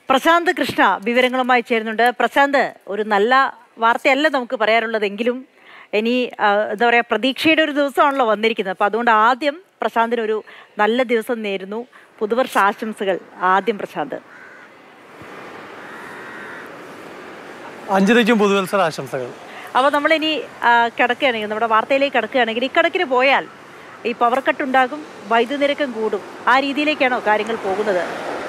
പ്രശാന്ത് കൃഷ്ണ വിവരങ്ങളുമായി ചേരുന്നുണ്ട് പ്രശാന്ത് ഒരു നല്ല വാർത്തയല്ല നമുക്ക് പറയാനുള്ളതെങ്കിലും ഇനി ആ, എന്താ പറയുക പ്രതീക്ഷയുടെ ഒരു ദിവസമാണല്ലോ വന്നിരിക്കുന്നത് അപ്പം അതുകൊണ്ട് ആദ്യം പ്രശാന്തിന് ഒരു നല്ല ദിവസം നേരുന്നു പുതുവർഷ ആശംസകൾ ആദ്യം പ്രശാന്ത് അഞ്ജലിക്കും പുതുവത്സര ആശംസകൾ അപ്പോൾ നമ്മളിനി ആ, കിടക്കുകയാണെങ്കിൽ നമ്മുടെ വാർത്തയിലേക്ക് കിടക്കുകയാണെങ്കിൽ ഇക്കണക്കിന് പോയാൽ ഈ പവർ കട്ട് ഉണ്ടാകും വൈദ്യുതി നിരക്കം കൂടും ആ രീതിയിലേക്കാണോ കാര്യങ്ങൾ പോകുന്നത്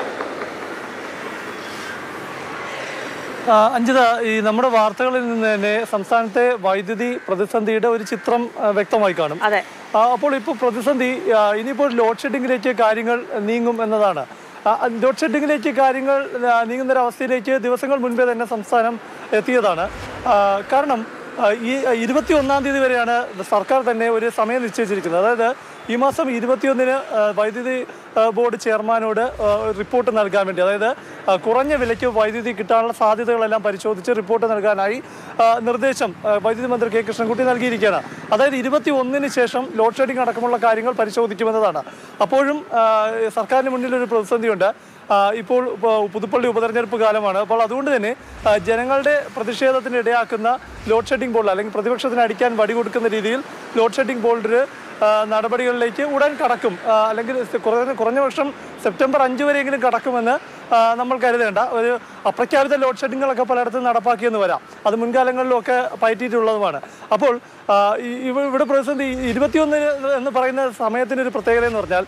ആ, അഞ്ജിത ഈ നമ്മുടെ വാർത്തകളിൽ നിന്ന് തന്നെ സംസ്ഥാനത്തെ വൈദ്യുതി പ്രതിസന്ധിയുടെ ഒരു ചിത്രം ആ, വ്യക്തമായി കാണും അതെ ആ, അപ്പോൾ ഇപ്പോൾ പ്രതിസന്ധി ആ, ഇനിയിപ്പോൾ ലോഡ് ഷെഡിങ്ങിലേക്ക് കാര്യങ്ങൾ നീങ്ങും എന്നതാണ് ആ, ലോഡ് ഷെഡിങ്ങിലേക്ക് കാര്യങ്ങൾ ആ, നീങ്ങുന്ന ഒരു അവസ്ഥയിലേക്ക് ദിവസങ്ങൾ മുൻപേ തന്നെ സംസ്ഥാനം എത്തിയതാണ് ആ, കാരണം ആ, ഈ ഇരുപത്തി ഒന്നാം തീയതി വരെയാണ് സർക്കാർ തന്നെ ഒരു സമയം നിശ്ചയിച്ചിരിക്കുന്നത് അതായത് ഈ മാസം ഇരുപത്തിയൊന്നിന് ആ, വൈദ്യുതി ആ, ബോർഡ് ചെയർമാനോട് ആ, റിപ്പോർട്ട് നൽകാൻ വേണ്ടി അതായത് ആ, കുറഞ്ഞ വിലയ്ക്ക് വൈദ്യുതി കിട്ടാനുള്ള സാധ്യതകളെല്ലാം പരിശോധിച്ച് റിപ്പോർട്ട് നൽകാനായി ആ, നിർദ്ദേശം ആ, വൈദ്യുതി മന്ത്രി കെ കൃഷ്ണൻകുട്ടി നൽകിയിരിക്കുകയാണ് അതായത് ഇരുപത്തി ഒന്നിന് ശേഷം ലോഡ് ഷെഡിംഗ് അടക്കമുള്ള കാര്യങ്ങൾ പരിശോധിക്കുമെന്നതാണ് അപ്പോഴും ആ, സർക്കാരിന് മുന്നിൽ ഒരു പ്രതിസന്ധിയുണ്ട് ആ, ഇപ്പോൾ ഇപ്പോൾ പുതുപ്പള്ളി ഉപതെരഞ്ഞെടുപ്പ് കാലമാണ് അപ്പോൾ അതുകൊണ്ട് തന്നെ ആ, ജനങ്ങളുടെ പ്രതിഷേധത്തിന് ഇടയാക്കുന്ന ലോഡ് ഷെഡിംഗ് ബോർഡിൽ അല്ലെങ്കിൽ പ്രതിപക്ഷത്തിന് അടിക്കാൻ വടി കൊടുക്കുന്ന രീതിയിൽ ലോഡ് ഷെഡിംഗ് ബോർഡിൽ നടപടികളിലേക്ക് ഉടൻ കടക്കും ആ, അല്ലെങ്കിൽ സെ- കുറഞ്ഞ കുറഞ്ഞ വർഷം സെപ്റ്റംബർ അഞ്ച് വരെയെങ്കിലും കടക്കുമെന്ന് ആ, നമ്മൾ കരുതേണ്ട ഒരു അപ്രഖ്യാപിത ലോഡ് ഷെഡിങ്ങുകളൊക്കെ പലയിടത്തും നടപ്പാക്കിയെന്ന് വരാം അത് മുൻകാലങ്ങളിലൊക്കെ പയറ്റിയിട്ടുള്ളതുമാണ് അപ്പോൾ ആ, ഈ- ഇവ- ഇവിടെ പ്രതിസന്ധി ഇരുപത്തിയൊന്ന് എന്ന് പറയുന്ന സമയത്തിനൊരു പ്രത്യേകത എന്ന് പറഞ്ഞാൽ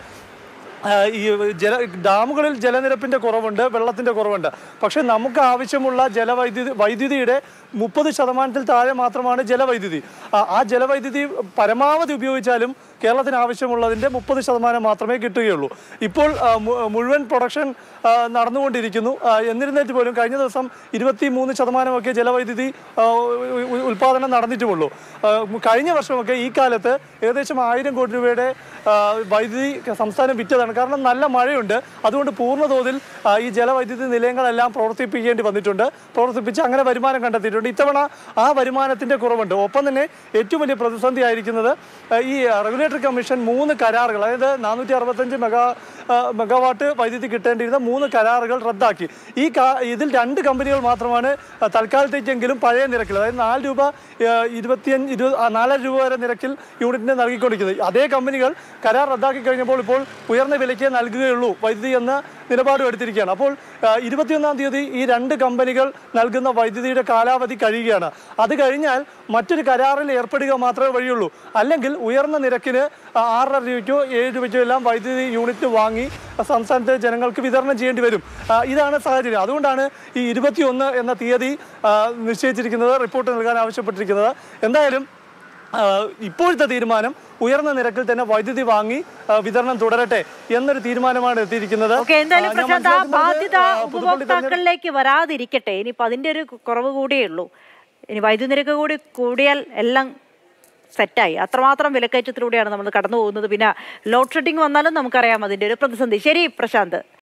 ആ, ഈ ജല ഡാമുകളിൽ ജലനിരപ്പിന്റെ കുറവുണ്ട് വെള്ളത്തിന്റെ കുറവുണ്ട് പക്ഷെ നമുക്ക് ആവശ്യമുള്ള ജലവൈദ്യുതി വൈദ്യുതിയുടെ മുപ്പത് ശതമാനത്തിൽ താഴെ മാത്രമാണ് ജലവൈദ്യുതി ആ, ആ ജലവൈദ്യുതി പരമാവധി ഉപയോഗിച്ചാലും കേരളത്തിന് ആവശ്യമുള്ളതിന്റെ മുപ്പത് ശതമാനം മാത്രമേ കിട്ടുകയുള്ളൂ ഇപ്പോൾ ആ, മു- മുഴുവൻ പ്രൊഡക്ഷൻ ആ, നടന്നുകൊണ്ടിരിക്കുന്നു ആ, എന്നിരുന്നിട്ട് പോലും കഴിഞ്ഞ ദിവസം ഇരുപത്തി മൂന്ന് ശതമാനമൊക്കെ ജലവൈദ്യുതി ആ, ഉ- ഉ- ഉൽപ്പാദനം നടന്നിട്ടുമുള്ളൂ ആ, കഴിഞ്ഞ വർഷമൊക്കെ ഈ കാലത്ത് ഏകദേശം ആയിരം കോടി രൂപയുടെ ആ, വൈദ്യുതി സംസ്ഥാനം വിറ്റതാണ് കാരണം നല്ല മഴയുണ്ട് അതുകൊണ്ട് പൂർണ്ണ തോതിൽ ആ, ഈ ജലവൈദ്യുതി നിലയങ്ങളെല്ലാം പ്രവർത്തിപ്പിക്കേണ്ടി വന്നിട്ടുണ്ട് പ്രവർത്തിപ്പിച്ച് അങ്ങനെ വരുമാനം കണ്ടെത്തിയിട്ടുണ്ട് ഇത്തവണ ആ വരുമാനത്തിന്റെ കുറവുണ്ട് ഒപ്പം തന്നെ ഏറ്റവും വലിയ പ്രതിസന്ധി ആയിരിക്കുന്നത് ആ, ഈ റെഗുലേറ്ററി കമ്മീഷൻ മൂന്ന് കരാറുകൾ അതായത് നാനൂറ്റി അറുപത്തഞ്ച് മെഗാ ആ, മെഗാവാട്ട് വൈദ്യുതി കിട്ടേണ്ടിയിരുന്ന മൂന്ന് കരാറുകൾ റദ്ദാക്കി ഈ കാ- ഇതിൽ രണ്ട് കമ്പനികൾ മാത്രമാണ് ആ, തൽക്കാലത്തേക്കെങ്കിലും പഴയ നിരക്കിൽ അതായത് നാല് രൂപ ആ, ഇരുപത്തിയഞ്ച് ഇരുപത് ആ, നാലര രൂപ വരെ നിരക്കിൽ യൂണിറ്റിന് നൽകിക്കൊണ്ടിരിക്കുന്നത് അതേ കമ്പനികൾ കരാർ റദ്ദാക്കി കഴിഞ്ഞപ്പോൾ ഇപ്പോൾ ഉയർന്ന വിലയ്ക്ക് നൽകുകയുള്ളൂ വൈദ്യുതി എന്ന നിലപാടും എടുത്തിരിക്കുകയാണ് അപ്പോൾ ആ, ഇരുപത്തിയൊന്നാം തീയതി ഈ രണ്ട് കമ്പനികൾ നൽകുന്ന വൈദ്യുതിയുടെ കാലാവധി കഴിയുകയാണ് അത് കഴിഞ്ഞാൽ മറ്റൊരു കരാറിൽ ഏർപ്പെടുക മാത്രമേ വഴിയുള്ളൂ അല്ലെങ്കിൽ ഉയർന്ന നിരക്കിന് ആ, ആറര രൂപയ്ക്കോ ഏഴ് രൂപയ്ക്കോ എല്ലാം വൈദ്യുതി യൂണിറ്റ് വാങ്ങി സംസ്ഥാനത്തെ ജനങ്ങൾക്ക് വിതരണം ചെയ്യേണ്ടി വരും ആ, ഇതാണ് സാഹചര്യം അതുകൊണ്ടാണ് ഈ ഇരുപത്തിയൊന്ന് എന്ന തീയതി ആ, നിശ്ചയിച്ചിരിക്കുന്നത് റിപ്പോർട്ട് നൽകാൻ ആവശ്യപ്പെട്ടിരിക്കുന്നത് എന്തായാലും ആ, ഇപ്പോഴത്തെ തീരുമാനം ഉയർന്ന നിരക്കിൽ തന്നെ വൈദ്യുതി വാങ്ങി ആ, വിതരണം തുടരട്ടെ എന്നൊരു തീരുമാനമാണ് എത്തിയിരിക്കുന്നത് ഓക്കെ എന്തായാലും ആ, ഞാൻ പ്രശാന്ത് ആ മനസ്സിലാക്കുന്നത്, ബാധ്യത ആ, പുതുപ്പള്ളി തെരഞ്ഞെടുപ്പ് ഉപഭോക്താക്കളിലേക്ക് വരാതിരിക്കട്ടെ ഇനിയിപ്പോൾ അതിൻ്റെ ഒരു കുറവ് കൂടിയേ ഉള്ളൂ ഇനി വൈദ്യുതി നിരക്ക് കൂടി കൂടിയാൽ എല്ലാം സെറ്റായി അത്രമാത്രം വിലക്കയറ്റത്തിലൂടെയാണ് നമ്മൾ കടന്നു പോകുന്നത് പിന്നെ ലോഡ് ഷെഡിങ് വന്നാലും നമുക്കറിയാം അതിൻ്റെ ഒരു പ്രതിസന്ധി ശരി പ്രശാന്ത്